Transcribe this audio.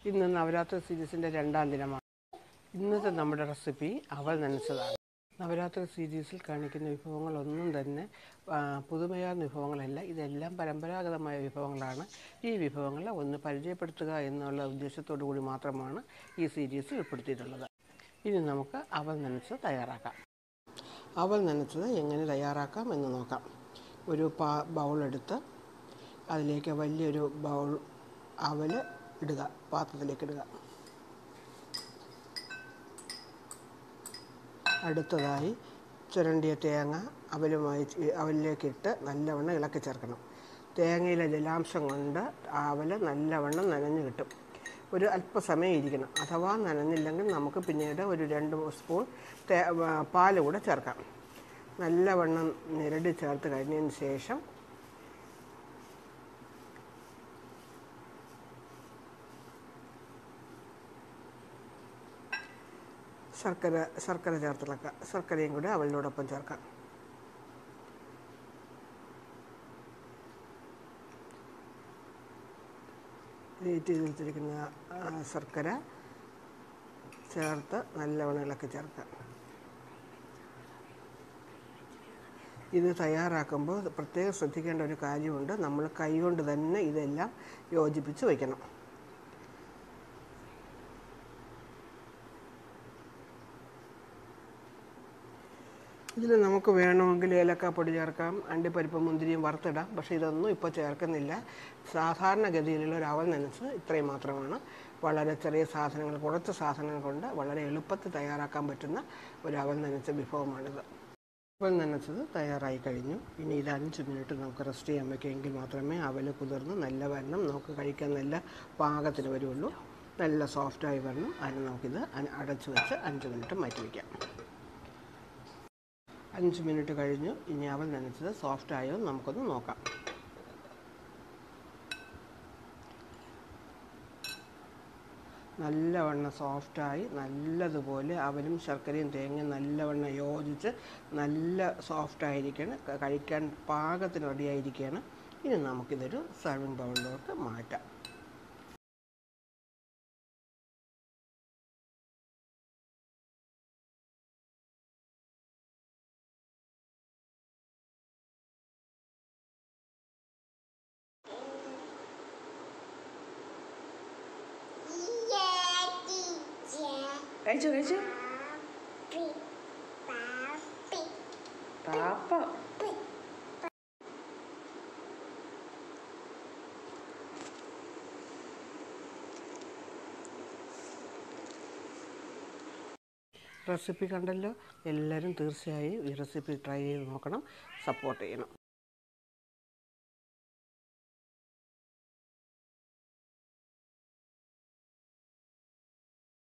ഇന്ന് നവരാത്രി സീരീസിൻ്റെ രണ്ടാം ദിനമാണ് ഇന്നത്തെ നമ്മുടെ റെസിപ്പി അവൽ നനച്ചതാണ് നവരാത്രി സീരീസിൽ കാണിക്കുന്ന വിഭവങ്ങളൊന്നും തന്നെ ആ, പുതുമയാർന്ന വിഭവങ്ങളല്ല ഇതെല്ലാം പരമ്പരാഗതമായ വിഭവങ്ങളാണ് ഈ വിഭവങ്ങളെ ഒന്ന് പരിചയപ്പെടുത്തുക എന്നുള്ള ഉദ്ദേശത്തോടു കൂടി മാത്രമാണ് ഈ സീരീസിൽ ഉൾപ്പെടുത്തിയിട്ടുള്ളത് ഇനി നമുക്ക് അവൽ നനച്ച് തയ്യാറാക്കാം അവൽ നനച്ചത് എങ്ങനെ തയ്യാറാക്കാം എന്ന് നോക്കാം ഒരു പാ ബൗളെടുത്ത് അതിലേക്ക് വലിയൊരു ബൗൾ അവൽ ഇടുക പാത്രത്തിലേക്ക് ഇടുക അടുത്തതായി ചുരണ്ടിയ തേങ്ങ അവലുമായി ചെ- അവലിലേക്കിട്ട് നല്ലവണ്ണം ഇളക്കി ചേർക്കണം തേങ്ങയിലെ ജലാംശം കൊണ്ട് അവൽ നല്ലവണ്ണം നനഞ്ഞു കിട്ടും ഒരു അല്പസമയം ഇരിക്കണം അഥവാ നനഞ്ഞില്ലെങ്കിൽ നമുക്ക് പിന്നീട് ഒരു രണ്ട് സ്പൂൺ തേ പാൽ കൂടെ ചേർക്കാം നല്ലവണ്ണം നിരടി ചേർത്ത് കഴിഞ്ഞതിന് ശേഷം ശർക്കര ശർക്കര ചേർത്തിളക്കുക ശർക്കരയും കൂടി അവളിനോടൊപ്പം ചേർക്കാം ഗ്രേറ്റ് ചെയ്ത് വെച്ചിരിക്കുന്ന ആ, ശർക്കര ചേർത്ത് നല്ലവണ്ണം ഇളക്കി ചേർക്കാം ഇത് തയ്യാറാക്കുമ്പോൾ പ്രത്യേകം ശ്രദ്ധിക്കേണ്ട ഒരു കാര്യമുണ്ട് നമ്മൾ കൈകൊണ്ട് തന്നെ ഇതെല്ലാം യോജിപ്പിച്ച് വയ്ക്കണം ഇതിൽ നമുക്ക് വേണമെങ്കിൽ ഏലക്കാപ്പൊടി ചേർക്കാം അണ്ടിപ്പരിപ്പ് മുന്തിരിയും വറുത്തിടാം പക്ഷേ ഇതൊന്നും ഇപ്പോൾ ചേർക്കുന്നില്ല സാധാരണഗതിയിലുള്ള ഒരു അവൽ നനച്ച് ഇത്രയും മാത്രമാണ് വളരെ ചെറിയ സാധനങ്ങൾ കുറച്ച് സാധനങ്ങൾ കൊണ്ട് വളരെ എളുപ്പത്തിൽ തയ്യാറാക്കാൻ പറ്റുന്ന ഒരു അവൽ നനച്ച വിഭവമാണിത് അവൽ നനച്ചത് തയ്യാറായി കഴിഞ്ഞു ഇനി ഇത് അഞ്ച് മിനിറ്റ് നമുക്ക് റെസ്റ്റ് ചെയ്യാൻ വെക്കുമെങ്കിൽ മാത്രമേ അവൽ കുതിർന്ന് നല്ല വരണം നമുക്ക് കഴിക്കാൻ നല്ല പാകത്തിന് വരുള്ളൂ നല്ല സോഫ്റ്റായി വരണം അതിന് നമുക്കിത് അ- അടച്ച് വെച്ച് അഞ്ച് മിനിറ്റ് മാറ്റി വയ്ക്കാം അഞ്ച് മിനിറ്റ് കഴിഞ്ഞു ഇനി അവൽ നനച്ചത് സോഫ്റ്റ് ആയോ എന്ന് നമുക്കൊന്ന് നോക്കാം നല്ലവണ്ണം സോഫ്റ്റായി നല്ലതുപോലെ അവലും ശർക്കരയും തേങ്ങയും നല്ലവണ്ണം യോജിച്ച് നല്ല സോഫ്റ്റായിരിക്കണം ക- കഴിക്കാൻ പാകത്തിന് റെഡിയായിരിക്കുകയാണ് ഇനി നമുക്കിതൊരു സർവിങ് ബൗളിലോട്ട് മാറ്റാം കഴിച്ചു കഴിച്ചു പാപ്പ റെസിപ്പി കണ്ടല്ലോ എല്ലാവരും തീർച്ചയായും ഈ റെസിപ്പി ട്രൈ ചെയ്ത് നോക്കണം സപ്പോർട്ട് ചെയ്യണം